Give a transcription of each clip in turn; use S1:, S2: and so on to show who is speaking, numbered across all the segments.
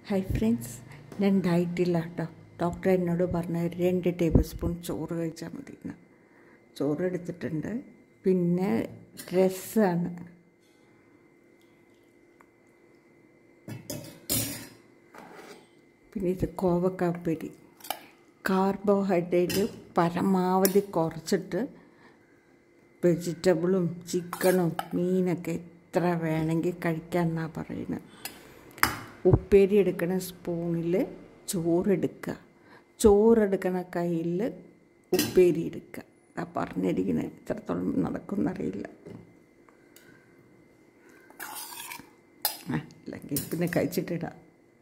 S1: hi friends ഞാൻ ഡയറ്റില്ല കേട്ടോ doctor എന്നോട് പറഞ്ഞ രണ്ട് ടേബിൾ സ്പൂൺ ചോറ് കഴിച്ചാൽ മതി എന്ന് ചോറ് എടുത്തിട്ടുണ്ട് പിന്നെ രസമാണ് പിന്നെ ഇത് കോവക്കാപ്പരി കാർബോഹൈഡ്രേറ്റ് പരമാവധി കുറച്ചിട്ട് വെജിറ്റബിളും ചിക്കനും മീനൊക്കെ എത്ര വേണമെങ്കിൽ കഴിക്കാമെന്നാണ് പറയുന്നത് ഉപ്പേരി എടുക്കണ സ്പൂണിൽ ചോറെടുക്കുക ചോറെടുക്കണ കയ്യിൽ ഉപ്പേരി എടുക്കുക ആ പറഞ്ഞിരിക്കുന്നത് എത്രത്തോളം നടക്കുമെന്നറിയില്ല ആ അല്ലെങ്കിൽ പിന്നെ കഴിച്ചിട്ടിടാം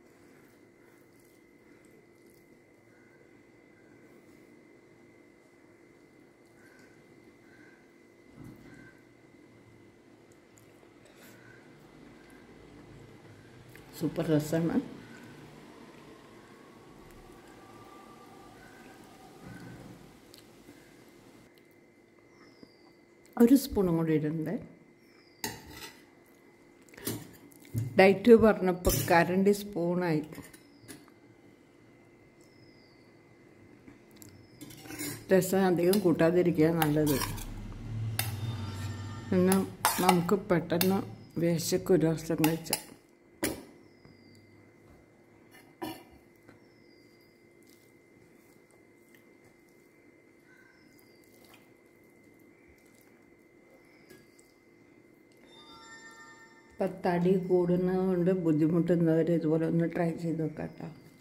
S1: സൂപ്പർ രസമാണ് ഒരു സ്പൂണും കൂടി ഇടണ്ടേ ഡയറ്റ് പറഞ്ഞപ്പോൾ കരണ്ട് സ്പൂണായി രസം അധികം കൂട്ടാതിരിക്കുക നല്ലത് പിന്നെ നമുക്ക് പെട്ടെന്ന് വിശക്കും ഒരു ദിവസം കഴിച്ചാൽ ഇപ്പം തടി കൂടുന്നതുകൊണ്ട് ബുദ്ധിമുട്ടുന്നവർ ഇതുപോലെ ഒന്ന് ട്രൈ ചെയ്ത് നോക്കാം കേട്ടോ